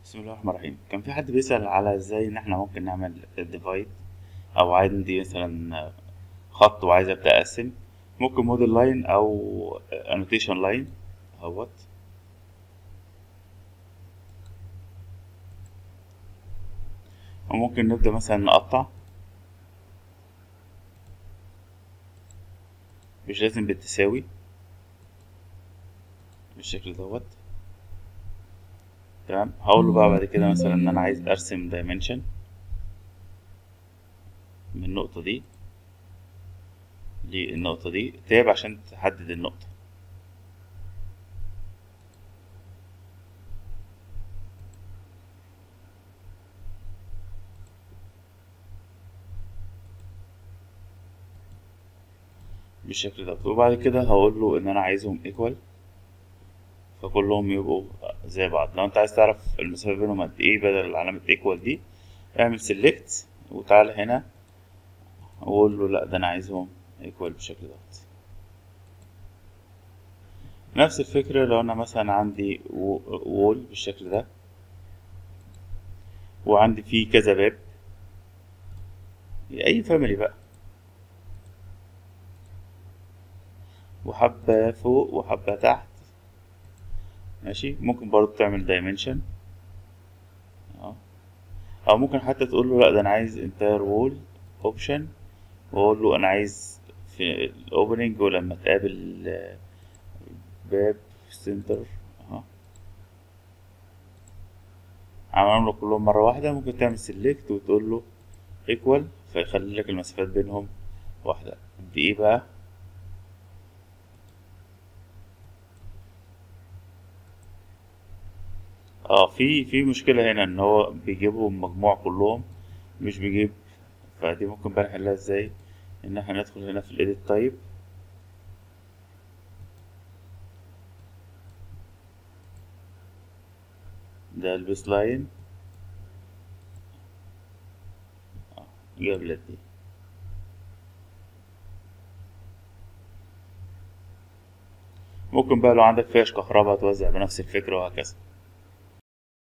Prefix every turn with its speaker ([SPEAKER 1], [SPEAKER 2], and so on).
[SPEAKER 1] بسم الله الرحمن الرحيم كان في حد بيسأل على ازاي ان احنا ممكن نعمل ديفايد او عندي مثلا خط وعايز ابدا اقسم ممكن موديل لاين او انوتيشن لاين اهوت وممكن نبدا مثلا نقطع مش لازم بالتساوي بالشكل دوت تمام هقول له بقى بعد كده مثلا ان انا عايز ارسم دايمنشن من النقطة دي للنقطة دي تاب عشان تحدد النقطة بالشكل ده وبعد كده هقول له ان انا عايزهم ايكوال فكلهم يبقوا زي بعض لو انت عايز تعرف المسافة بينهم قد ايه بدل علامة ايكوال دي اعمل سيلكت وتعالى هنا واقول له لا ده انا عايزهم ايكوال بالشكل دوت نفس الفكرة لو انا مثلا عندي وول بالشكل ده وعندي فيه كذا باب اي فاميلي بقى وحبة فوق وحبة تحت ماشي ممكن برضه تعمل دايمنشن اه او ممكن حتى تقول له لا ده انا عايز انتاير وول اوبشن واقول له انا عايز في الاوبننج ولما تقابل باب في السنتر اهو عملهم له كلهم مرة واحدة ممكن تعمل سيلكت وتقول له ايكوال فيخلي لك المسافات بينهم واحدة دي ايه بقى اه في في مشكلة هنا ان هو بيجيبهم مجموع كلهم مش بيجيب فدي ممكن بقى نحلها ازاي ان احنا ندخل هنا في الايديت تايب ده البيس لاين جاب لك دي ممكن بقى لو عندك فيش كهرباء توزع بنفس الفكرة وهكذا